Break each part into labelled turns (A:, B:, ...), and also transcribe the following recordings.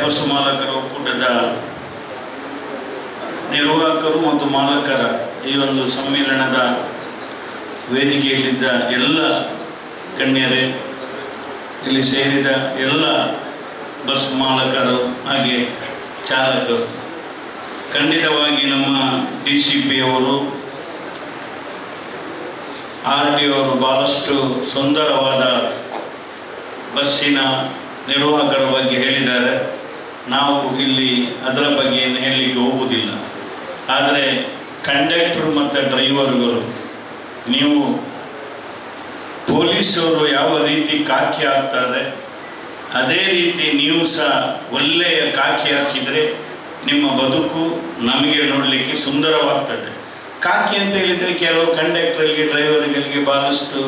A: bus ಮಾಲಕರ ಒಕ್ಕೂಟದ ನಿರ್ವಾಹಕರು ಮತ್ತು ಮಾಲಕರ ಈ ಒಂದು ಸಮ್ಮೇಳನದ ವೇದಿಕೆಯಲ್ಲಿದ್ದ ಎಲ್ಲ ಗಣ್ಯರೇ ಇಲ್ಲಿ ಸೇರಿದ ಎಲ್ಲ ಬಸ್ ಮಾಲಕರು ಹಾಗೆ ಚಾಲಕರು ಖಂಡಿತವಾಗಿ ನಮ್ಮ ಡಿ ಸಿ ಪಿ ಅವರು ಆರ್ ಟಿ ಅವರು ಬಹಳಷ್ಟು ಸುಂದರವಾದ ಬಸ್ಸಿನ ನಿರ್ವಾಹಕರ ಬಗ್ಗೆ ಹೇಳಿದ್ದಾರೆ ನಾವು ಇಲ್ಲಿ ಅದರ ಬಗ್ಗೆ ಏನು ಹೇಳಲಿಕ್ಕೆ ಹೋಗುವುದಿಲ್ಲ ಆದರೆ ಕಂಡಕ್ಟರ್ ಮತ್ತು ಡ್ರೈವರ್ಗಳು ನೀವು ಪೊಲೀಸರು ಯಾವ ರೀತಿ ಕಾಕಿ ಹಾಕ್ತಾರೆ ಅದೇ ರೀತಿ ನೀವು ಸಹ ಒಳ್ಳೆಯ ಕಾಕಿ ಹಾಕಿದರೆ ನಿಮ್ಮ ಬದುಕು ನಮಗೆ ನೋಡಲಿಕ್ಕೆ ಸುಂದರವಾಗ್ತದೆ ಕಾಕಿ ಅಂತ ಹೇಳಿದರೆ ಕೆಲವು ಕಂಡಕ್ಟರ್ಗೆ ಡ್ರೈವರ್ಗಳಿಗೆ ಬಹಳಷ್ಟು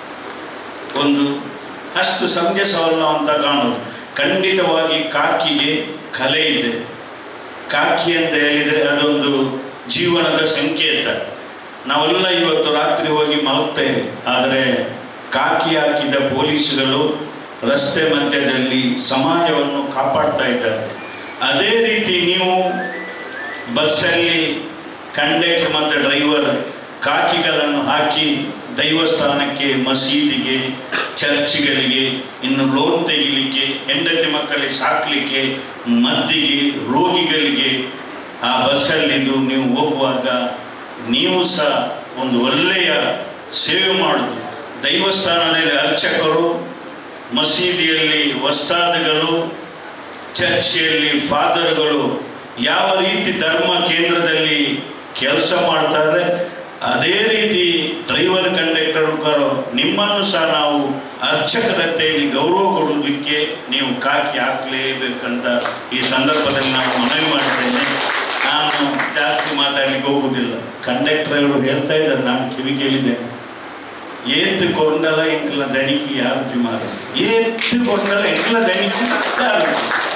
A: ಒಂದು ಅಷ್ಟು ಸಮಂಜಸವಲ್ಲ ಅಂತ ಕಾಣೋದು ಖಂಡಿತವಾಗಿ ಕಾಕಿಗೆ ಕಲೆ ಇದೆ ಕಾಕಿ ಅಂತ ಹೇಳಿದರೆ ಅದೊಂದು ಜೀವನದ ಸಂಕೇತ ನಾವೆಲ್ಲ ಇವತ್ತು ರಾತ್ರಿ ಹೋಗಿ ಮಲಗ್ತೇವೆ ಆದರೆ ಕಾಕಿ ಹಾಕಿದ ಪೊಲೀಸ್ಗಳು ರಸ್ತೆ ಮಧ್ಯದಲ್ಲಿ ಸಮಾಜವನ್ನು ಕಾಪಾಡ್ತಾ ಇದ್ದಾರೆ ಅದೇ ರೀತಿ ನೀವು ಬಸ್ಸಲ್ಲಿ ಕಂಡಕ್ಟರ್ ಮತ್ತು ಡ್ರೈವರ್ ಕಾಕಿಗಳನ್ನು ಹಾಕಿ ದೈವಸ್ಥಾನಕ್ಕೆ ಮಸೀದಿಗೆ ಚರ್ಚ್ಗಳಿಗೆ ಇನ್ನು ಲೋನ್ ತೆಗಿಲಿಕ್ಕೆ ಹೆಂಡತಿ ಮಕ್ಕಳಿಗೆ ಸಾಕಲಿಕ್ಕೆ ಮದ್ದಿಗೆ ರೋಗಿಗಳಿಗೆ ಆ ಬಸ್ಸಲ್ಲಿದ್ದು ನೀವು ಹೋಗುವಾಗ ನೀವು ಸಹ ಒಂದು ಒಳ್ಳೆಯ ಸೇವೆ ಮಾಡುದು ದೈವಸ್ಥಾನದಲ್ಲಿ ಅರ್ಚಕರು ಮಸೀದಿಯಲ್ಲಿ ವಸ್ತಾದಗಳು ಚರ್ಚಿಯಲ್ಲಿ ಫಾದರ್ಗಳು ಯಾವ ರೀತಿ ಧರ್ಮ ಕೇಂದ್ರದಲ್ಲಿ ಕೆಲಸ ಮಾಡ್ತಾರೆ ಅದೇ ರೀತಿ ಡ್ರೈವರ್ ಕಂಡಕ್ಟರ್ಗಳು ನಿಮ್ಮನ್ನು ಸಹ ನಾವು ಅರ್ಚಕರಂತೆಯಲ್ಲಿ ಗೌರವ ಕೊಡೋದಕ್ಕೆ ನೀವು ಕಾಕಿ ಹಾಕಲೇಬೇಕಂತ ಈ ಸಂದರ್ಭದಲ್ಲಿ ನಾನು ಮನವಿ ಮಾಡ್ತೇನೆ ನಾನು ಜಾಸ್ತಿ ಮಾತಾಡಲಿಕ್ಕೆ ಹೋಗುವುದಿಲ್ಲ ಕಂಡಕ್ಟರ್ಗಳು ಹೇಳ್ತಾ ಇದ್ದಾರೆ ನಾನು ಕಿವಿ ಕೇಳಿದ್ದೇನೆ ಏತ್ ಕೊಂಡಲ ಎಂಕಲ ದಣಿಕಿ ಯಾರು ಜುಮಾರ ಏತ್ ಕೊಂಡಲ ಎಂಕಲ ದಣಿಕಿ ಯಾರು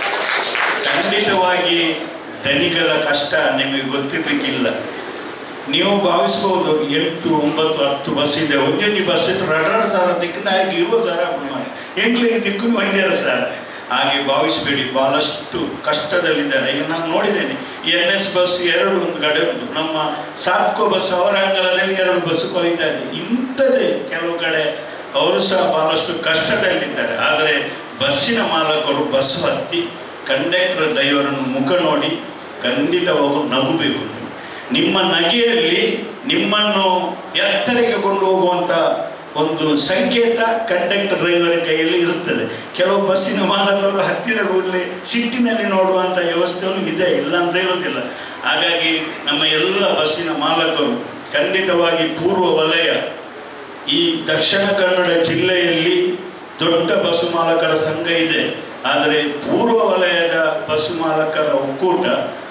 A: ಖಂಡಿತವಾಗಿ ಧನಿಕರ ಕಷ್ಟ ನಿಮಗೆ ಗೊತ್ತಿರ್ಲಿಕ್ಕಿಲ್ಲ ನೀವು ಭಾವಿಸ್ಬೋದು ಎಂಟು ಒಂಬತ್ತು ಹತ್ತು ಬಸ್ ಇದೆ ಒಂದೊಂದು ಬಸ್ ಇಟ್ಟು ರಡರ್ ಸರ ದಿಕ್ಕಿನ ಹಾಗೆ ಇರುವ ಸರ ಮಾಡಿ ಎಂಗ್ಲಿಗೆ ದಿಕ್ಕು ಬಂದಿರ ಸರ್ ಹಾಗೆ ಭಾವಿಸಬೇಡಿ ಬಹಳಷ್ಟು ಕಷ್ಟದಲ್ಲಿದ್ದಾರೆ ಈಗ ನಾನು ನೋಡಿದ್ದೇನೆ ಎನ್ ಎಸ್ ಬಸ್ ಎರಡು ಒಂದು ಕಡೆ ಉಂಟು ನಮ್ಮ ಸಾತ್ಕೋ ಬಸ್ ಅವರ ಅಂಗಳದಲ್ಲಿ ಎರಡು ಬಸ್ ಕೊಳಿತಾ ಇದೆ ಇಂಥದ್ದೇ ಕೆಲವು ಕಡೆ ಅವರು ಸಹ ಬಹಳಷ್ಟು ಕಷ್ಟದಲ್ಲಿದ್ದಾರೆ ಆದರೆ ಬಸ್ಸಿನ ಮಾಲಕರು ಬಸ್ ಹತ್ತಿ ಕಂಡಕ್ಟರ್ ಡ್ರೈವರನ್ನು ಮುಖ ನೋಡಿ ಖಂಡಿತವಾಗೂ ನಗುಬೇಕು ನಿಮ್ಮ ನಗೆಯಲ್ಲಿ ನಿಮ್ಮನ್ನು ಎತ್ತರಕ್ಕೆ ಕೊಂಡು ಹೋಗುವಂಥ ಒಂದು ಸಂಕೇತ ಕಂಡಕ್ಟರ್ ಡ್ರೈವರ್ ಕೈಯಲ್ಲಿ ಇರುತ್ತದೆ ಕೆಲವು ಬಸ್ಸಿನ ಮಾಲಕರು ಹತ್ತಿದ ಕೂಡಲೇ ಸಿಟ್ಟಿನಲ್ಲಿ ನೋಡುವಂಥ ವ್ಯವಸ್ಥೆಗಳು ಇದೆ ಇಲ್ಲ ಅಂತ ಇರೋದಿಲ್ಲ ಹಾಗಾಗಿ ನಮ್ಮ ಎಲ್ಲ ಬಸ್ಸಿನ ಮಾಲಕರು ಖಂಡಿತವಾಗಿ ಪೂರ್ವ ವಲಯ ಈ ದಕ್ಷಿಣ ಕನ್ನಡ ಜಿಲ್ಲೆಯಲ್ಲಿ ದೊಡ್ಡ ಬಸ್ಸು ಮಾಲಕರ ಸಂಘ ಇದೆ ಆದರೆ ಪೂರ್ವ ವಲಯದ ಬಸ್ಸು ಮಾಲಕರ ಒಕ್ಕೂಟ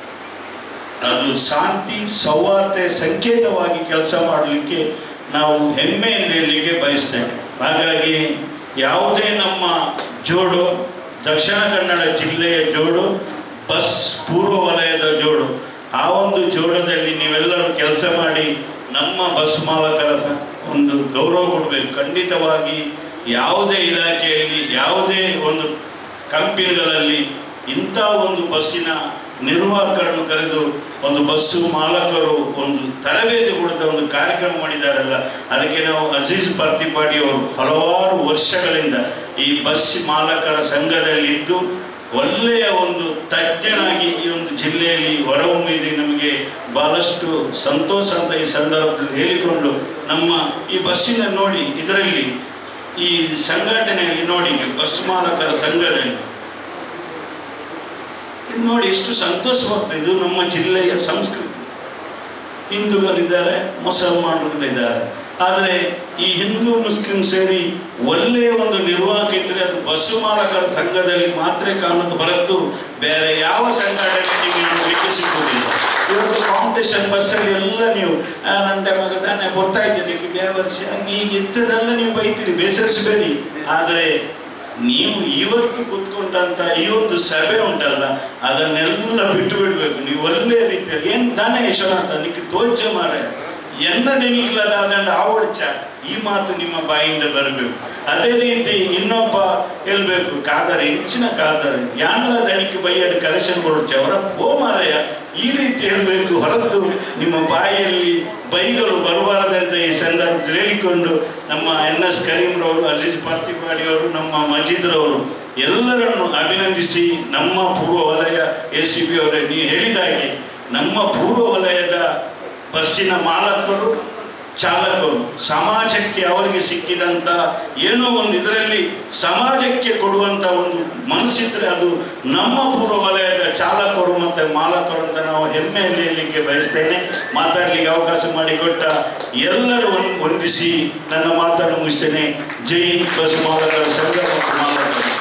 A: ಅದು ಶಾಂತಿ ಸೌಹಾರ್ದ ಸಂಕೇತವಾಗಿ ಕೆಲಸ ಮಾಡಲಿಕ್ಕೆ ನಾವು ಹೆಮ್ಮೆಯಿಂದ ಇರಲಿಕ್ಕೆ ಬಯಸ್ತೇವೆ ಹಾಗಾಗಿ ಯಾವುದೇ ನಮ್ಮ ಜೋಡು ದಕ್ಷಿಣ ಕನ್ನಡ ಜಿಲ್ಲೆಯ ಜೋಡು ಬಸ್ ಪೂರ್ವ ವಲಯದ ಜೋಡು ಆ ಒಂದು ಜೋಡದಲ್ಲಿ ನೀವೆಲ್ಲರೂ ಕೆಲಸ ಮಾಡಿ ನಮ್ಮ ಬಸ್ ಮಾಲಕರ ಸ ಒಂದು ಗೌರವ ಕೊಡಬೇಕು ಖಂಡಿತವಾಗಿ ಯಾವುದೇ ಇಲಾಖೆಯಲ್ಲಿ ಯಾವುದೇ ಒಂದು ಕಂಪನಿಗಳಲ್ಲಿ ಇಂಥ ಒಂದು ಬಸ್ಸಿನ ನಿರ್ವಾಹಕರನ್ನು ಕರೆದು ಒಂದು ಬಸ್ಸು ಮಾಲಕರು ಒಂದು ತರಬೇತಿ ಕೊಡದ ಒಂದು ಕಾರ್ಯಕ್ರಮ ಮಾಡಿದಾರಲ್ಲ ಅದಕ್ಕೆ ನಾವು ಅಜೀಜ್ ಪರ್ತಿಪಾಡಿ ಅವರು ಹಲವಾರು ವರ್ಷಗಳಿಂದ ಈ ಬಸ್ ಮಾಲಕರ ಸಂಘದಲ್ಲಿದ್ದು ಒಳ್ಳೆಯ ಒಂದು ತಜ್ಞನಾಗಿ ಈ ಒಂದು ಜಿಲ್ಲೆಯಲ್ಲಿ ಹೊರಹೊಮ್ಮಿದೆ ನಮಗೆ ಬಹಳಷ್ಟು ಸಂತೋಷ ಅಂತ ಈ ಸಂದರ್ಭದಲ್ಲಿ ಹೇಳಿಕೊಂಡು ನಮ್ಮ ಈ ಬಸ್ಸಿನ ನೋಡಿ ಇದರಲ್ಲಿ ಈ ಸಂಘಟನೆಯಲ್ಲಿ ನೋಡಿ ನೀವು ಬಸ್ ಮಾಲಕರ ಸಂಘದಲ್ಲಿ ಇದು ನೋಡಿ ಎಷ್ಟು ಸಂತೋಷವಾಗ್ತದೆ ಇದು ನಮ್ಮ ಜಿಲ್ಲೆಯ ಸಂಸ್ಕೃತಿ ಹಿಂದೂಗಳಿದ್ದಾರೆ ಮುಸಲ್ಮಾನರುಗಳಿದ್ದಾರೆ ಆದರೆ ಈ ಹಿಂದೂ ಮುಸ್ಲಿಂ ಸೇರಿ ಒಳ್ಳೆಯ ಒಂದು ನಿರ್ವಾಹಕ ಇದ್ದರೆ ಅದು ಬಸ್ಸು ಮಾಲಕರ ಸಂಘದಲ್ಲಿ ಮಾತ್ರ ಕಾಣುವುದು ಹೊರತು ಬೇರೆ ಯಾವ ಸಂಘಟನೆ ನಿಮಗೆ ನೋಡಲಿಕ್ಕೆ ಸಿಗುವುದಿಲ್ಲ ಇವತ್ತು ಕಾಂಪಿಟೇಷನ್ ಬಸ್ಸಲ್ಲಿ ಎಲ್ಲ ನೀವು ಆ, ನನ್ನ ಮಗ ತಾನೇ ಬರ್ತಾ ಇದ್ದೇನೆ ಬೇವರ್ಷ ಈಗ ಇಂಥದ್ದೆಲ್ಲ ನೀವು ಬೈತೀರಿ ಬೇಸರಿಸಬೇಡಿ ಆದರೆ ನೀವು ಇವತ್ತು ಕೂತ್ಕೊಂಡಂತ ಈ ಒಂದು ಸಭೆ ಉಂಟಲ್ಲ ಅದನ್ನೆಲ್ಲ ಬಿಟ್ಟು ಬಿಡಬೇಕು ನೀವು ಒಳ್ಳೆಯ ರೀತಿಯಲ್ಲಿ ಏನು ದಾನ ಯಶವಂತ ನಿಕ್ಕೆ ತೋಚ ಮಾರ ಎನ್ನದೆನಿಗಿಲ್ಲದಾದಂಡ ಆವಡ್ಚ ಈ ಮಾತು ನಿಮ್ಮ ಬಾಯಿಂದ ಬರಬೇಕು ಅದೇ ರೀತಿ ಇನ್ನೊಬ್ಬ ಹೇಳ್ಬೇಕು ಕಾದರೆ ಹೆಚ್ಚಿನ ಕಾದರೆ ಯಾನಲ ದನಿಕೆ ಬೈಯಡ್ ಕಲೆಕ್ಷನ್ ಕೊಡ್ಚ ಅವರ ಓ ಮಾರಯ್ಯ ಈ ರೀತಿ ಇರಬೇಕು ಹೊರತು ನಿಮ್ಮ ಬಾಯಿಯಲ್ಲಿ ಬೈಗಳು ಬರಬಾರದಂತ ಈ ಸಂದರ್ಭದಲ್ಲಿ ಹೇಳಿಕೊಂಡು ನಮ್ಮ ಎನ್ ಎಸ್ ಕರೀಂರವರು ಅಜೀಜ್ ಪಾರ್ತಿಪಾಡಿಯವರು ನಮ್ಮ ಮಜೀದ್ರವರು ಎಲ್ಲರನ್ನು ಅಭಿನಂದಿಸಿ ನಮ್ಮ ಪೂರ್ವ ವಲಯ ಎ ಸಿ ಬಿ ಅವರೇ ನೀವು ಹೇಳಿದಾಗೆ ನಮ್ಮ ಪೂರ್ವ ವಲಯದ ಬಸ್ಸಿನ ಮಾಲಕರು ಚಾಲಕರು ಸಮಾಜಕ್ಕೆ ಅವರಿಗೆ ಸಿಕ್ಕಿದಂತ ಏನೋ ಒಂದು ಇದರಲ್ಲಿ ಸಮಾಜಕ್ಕೆ ಕೊಡುವಂತ ಒಂದು ಮನಸ್ಸಿದ್ರೆ ಅದು ನಮ್ಮ ಪೂರ್ವ ವಲಯದ ಚಾಲಕರು ಮತ್ತೆ ಮಾಲಕರು ಅಂತ ನಾವು ಹೆಮ್ಮೆಯಲ್ಲಿ ಹೇಳಲಿಕ್ಕೆ ಬಯಸ್ತೇನೆ ಮಾತಾಡ್ಲಿಕ್ಕೆ ಅವಕಾಶ ಮಾಡಿಕೊಟ್ಟ ಎಲ್ಲರೂ ವಂದಿಸಿ ನನ್ನ ಮಾತನ್ನು ಮುಗಿಸ್ತೇನೆ ಜೈ ಬಸ್ ಮಾಲಕರ ಸಂಘ ಮತ್ತು ಮಾಲಕರು